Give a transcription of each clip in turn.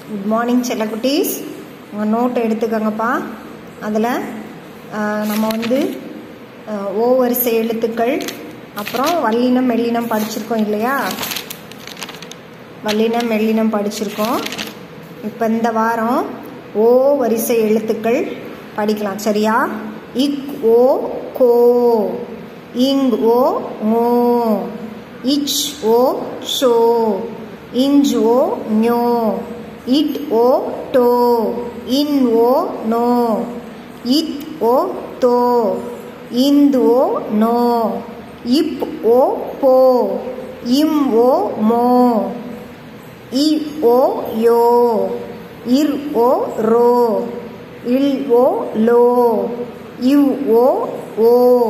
good morning செல்லக்குட்டீஸ் உங்கள் note எடுத்துக்கோங்கப்பா அதில் நம்ம வந்து அஹ், ஓ வரிசை எழுத்துக்கள் அப்புறம் வல்லினம் மெல்லினம் படிச்சிருக்கோம் இல்லையா வல்லினம் மெல்லினம் படிச்சிருக்கோம் இப்போ இந்த வாரம் ஓ வரிசை எழுத்துக்கள் படிக்கலாம் சரியா இக் ஓ கோ இங் ஓ ngோ இச் ஓ ஷோ இஞ்ச் ஓ ஞோ இட் ஓ டோ இன் ஓ நோ இத் ஓ தோ இந்து ஓ நோ இப் ஓ போ இம் ஓ மோ இ ஓ யோ இர் ஓ ரோ இல் ஓ லோ இவ் ஓ ஓ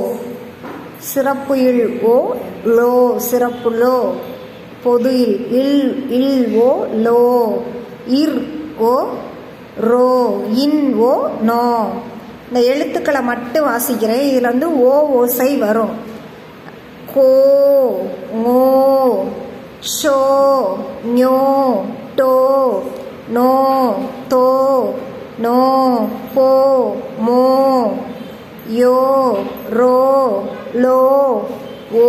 சிறப்பு இல் ஓ லோ சிறப்பு லோ பொது இல் இல் இல் ஓ லோ இர் ஓ ரோ இன் ஓ நோ இந்த எழுத்துக்களை மட்டும் வாசிக்கிறேன் இதில் வந்து ஓ ஓசை வரும் கோ ngோ ஷோ ஞோ டோ நோ தோ நோ போ மோ யோ ரோ லோ ஓ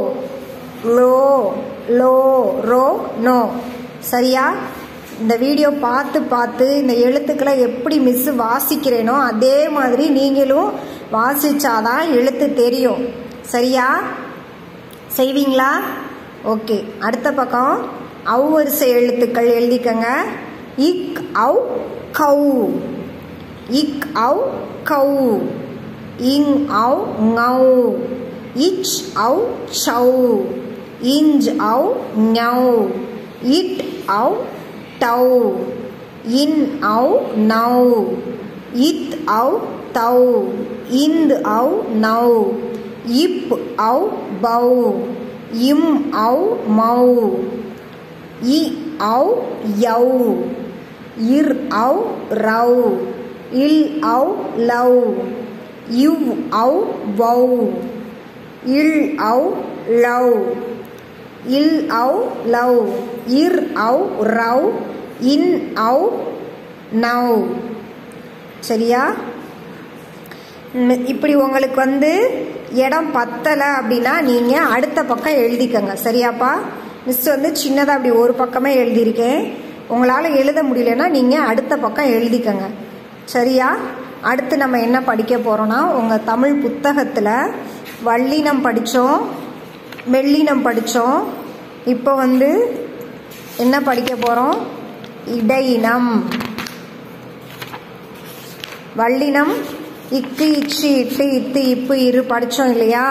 லோ லோ ரோ நோ சரியா இந்த வீடியோ பார்த்து பார்த்து இந்த எழுத்துக்களை எப்படி மிஸ் வாசிக்கிறேனோ அதே மாதிரி நீங்களும் வாசிச்சாதான் எழுத்து தெரியும் சரியா செய்வீங்களா ஓகே அடுத்த பக்கம் அவ் வரிசை எழுத்துக்கள் எழுதிக்கங்க இக் அவ் கவ் இக் அவ் கவ் இங் அவ் ngau இச் அவ் சௌ இஞ்ச் அவ் ஞௌ இட் அவ் டௌ இன் அவ் நௌ இத் அவ் தௌ இந்து அவ் நௌ இப் அவ் பௌ இம் அவ் மௌ இ அவ் யௌ இர் அவ் ரௌ இல் அவ் லவ் இவ் அவ் வௌ இல் அவ் லவ் இல் அவ் லவ் இர் அவ் ரவ் இன் அவ் நவ் சரியா ம், இப்படி உங்களுக்கு வந்து இடம் பத்தலை அப்படின்னா நீங்கள் அடுத்த பக்கம் எழுதிக்கங்க சரியாப்பா மிஸ் வந்து சின்னதாக அப்படி ஒரு பக்கமே எழுதியிருக்கேன் உங்களால் எழுத முடியலன்னா நீங்கள் அடுத்த பக்கம் எழுதிக்கங்க சரியா அடுத்து நம்ம என்ன படிக்க போகிறோன்னா உங்கள் தமிழ் புத்தகத்தில் வல்லினம் படித்தோம் மெல்லினம் படித்தோம் இப்போ வந்து என்ன படிக்க போகிறோம் இடையினம் வல்லினம் இக்கு இச்சு இட்டு இத்து இப்பு இரு படித்தோம் இல்லையா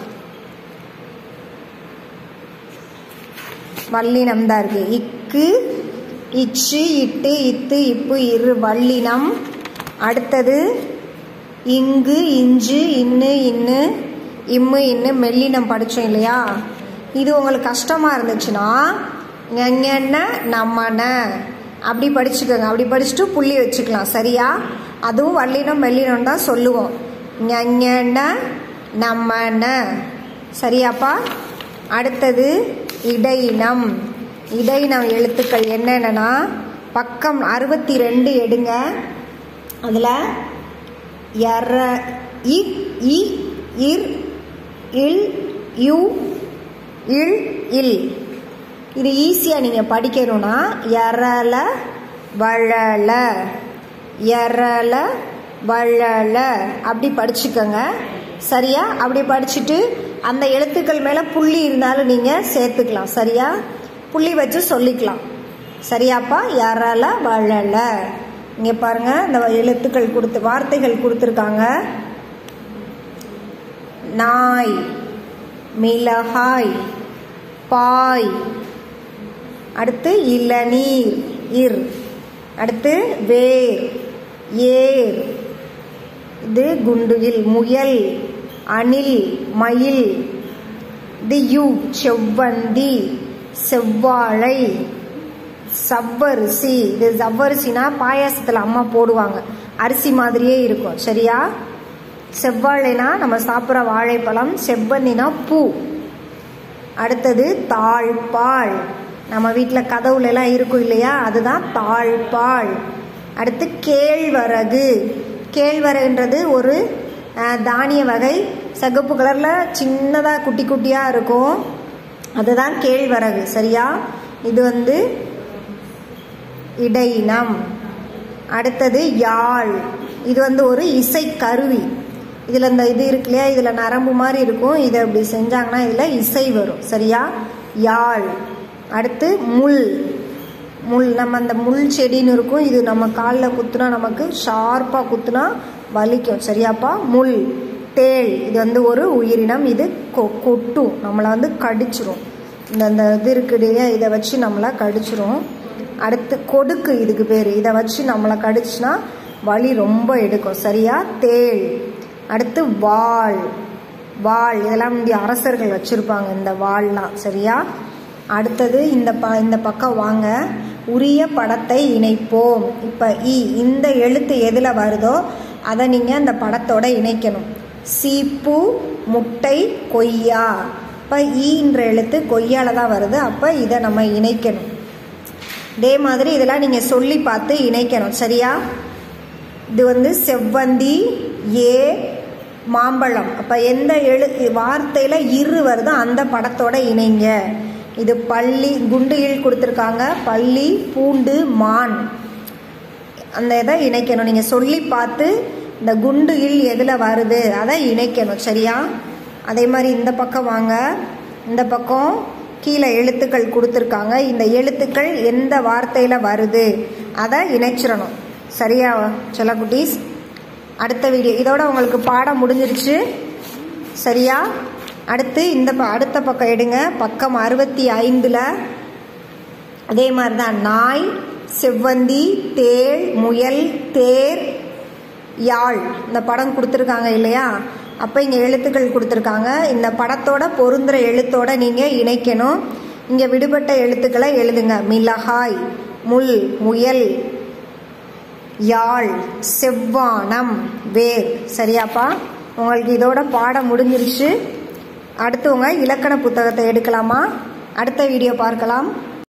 வல்லினம் தான் இருக்கு இக்கு இச்சு இட்டு இத்து இப்பு இரு வல்லினம் அடுத்தது இங்கு இஞ்சு இன்னு இன்னு இம்மு இன்னு மெல்லினம் படித்தோம் இல்லையா இது உங்களுக்கு கஷ்டமாக இருந்துச்சுன்னா ஞன நம்மன அப்படி படிச்சுக்கோங்க அப்படி படிச்சுட்டு புள்ளி வச்சுக்கலாம் சரியா அதுவும் வல்லினம் மெல்லினம் தான் சொல்லுவோம் ஞன நம்மன சரியாப்பா அடுத்தது இடையினம் இடையினம் எழுத்துக்கள் என்னென்னா பக்கம் அறுபத்தி ரெண்டு எடுங்க அதில் எர இ இ இர் இல் யு இல் இல் இது ஈஸியாக நீங்கள் படிக்கணும்னா எரல வழல எரல வழல அப்படி படிச்சுக்கோங்க சரியா அப்படி படிச்சுட்டு அந்த எழுத்துக்கள் மேலே புள்ளி இருந்தாலும் நீங்கள் சேர்த்துக்கலாம் சரியா புள்ளி வச்சு சொல்லிக்கலாம் சரியாப்பா எரல வழல இங்கே பாருங்க இந்த எழுத்துக்கள் கொடுத்து வார்த்தைகள் கொடுத்துருக்காங்க நாய் மிளகாய் பாய் அடுத்து இளநீர் இர் அடுத்து வேர் ஏர் இது குண்டுகில் முயல் அணில் மயில் இது யூ செவ்வந்தி செவ்வாழை சவ்வரிசி இது சவ்வரிசினா பாயாசத்தில் அம்மா போடுவாங்க அரிசி மாதிரியே இருக்கும் சரியா செவ்வாழைனா நம்ம சாப்பிட்ற வாழைப்பழம் செவ்வந்தினா பூ அடுத்தது தாழ்பால் நம்ம வீட்டில் கதவுலலாம் இருக்கும் இல்லையா அதுதான் தாழ்பால் அடுத்து கேழ்வரகு கேழ்வரகுன்றது ஒரு அஹ், தானிய வகை சகப்பு கலரில் சின்னதாக குட்டி குட்டியாக இருக்கும் அதுதான் கேழ்வரகு சரியா இது வந்து இடையினம் அடுத்தது யாழ் இது வந்து ஒரு இசை கருவி இதில் இந்த இது இருக்கு இல்லையா இதில் நரம்பு மாதிரி இருக்கும் இதை அப்படி செஞ்சாங்கன்னா இதில் இசை வரும் சரியா யாழ் அடுத்து முள் முள் நம்ம அந்த முள் செடின்னு இருக்கும் இது நம்ம காலில் குத்துனா நமக்கு ஷார்ப்பாக குத்துனா வலிக்கும் சரியாப்பா முள் தேள் இது வந்து ஒரு உயிரினம் இது கொ- கொட்டும் நம்மளை வந்து கடிச்சிரும் இந்த இந்த இது இருக்கு இல்லையா இதை வச்சு நம்மளை கடிச்சிரும் அடுத்து கொடுக்கு இதுக்கு பேர் இதை வச்சு நம்மளை கடிச்சுன்னா வலி ரொம்ப எடுக்கும் சரியா தேள் அடுத்து வாள் வாள் இதெல்லாம் இந்திய அரசர்கள் வச்சுருப்பாங்க இந்த வாள்லாம் சரியா அடுத்தது இந்த ப இந்த பக்கம் வாங்க உரிய படத்தை இணைப்போம் இப்போ இ இந்த எழுத்து எதில் வருதோ அதை நீங்கள் அந்த படத்தோட இணைக்கணும் சீப்பு முட்டை கொய்யா இப்போ ஈன்ற எழுத்து கொய்யால தான் வருது அப்போ இதை நம்ம இணைக்கணும் இதே மாதிரி இதெல்லாம் நீங்கள் சொல்லி பார்த்து இணைக்கணும் சரியா இது வந்து செவ்வந்தி ஏ மாம்பழம் அப்போ எந்த எழு வார்த்தையில் இரு வருதோ அந்த படத்தோட இணைங்க இது பள்ளி குண்டுயில் கொடுத்துருக்காங்க பள்ளி பூண்டு மான் அந்த இதை இணைக்கணும் நீங்கள் சொல்லி பார்த்து இந்த குண்டு இல் எதில் வருது அதை இணைக்கணும் சரியா அதே மாதிரி இந்த பக்கம் வாங்க இந்த பக்கம் கீழே எழுத்துக்கள் கொடுத்துருக்காங்க இந்த எழுத்துக்கள் எந்த வார்த்தையில் வருது அதை இணைச்சிடணும் சரியா செல்லக்குட்டீஸ் அடுத்த வீடியோ இதோட உங்களுக்கு பாடம் முடிஞ்சிருச்சு சரியா அடுத்து இந்த ப அடுத்த பக்கம் எடுங்க பக்கம் அறுபத்தி ஐந்தில் அதே மாதிரி தான் நாய் செவ்வந்தி தேள் முயல் தேர் யாழ் இந்த படம் கொடுத்துருக்காங்க இல்லையா அப்போ இங்கே எழுத்துக்கள் கொடுத்துருக்காங்க இந்த படத்தோட பொருந்துற எழுத்தோட நீங்கள் இணைக்கணும் இங்கே விடுபட்ட எழுத்துக்களை எழுதுங்க மிளகாய் முள் முயல் யாழ் செவ்வானம் வேர் சரியாப்பா உங்களுக்கு இதோட பாடம் முடிஞ்சிருச்சு அடுத்தவங்க இலக்கண புத்தகத்தை எடுக்கலாமா அடுத்த வீடியோ பார்க்கலாம்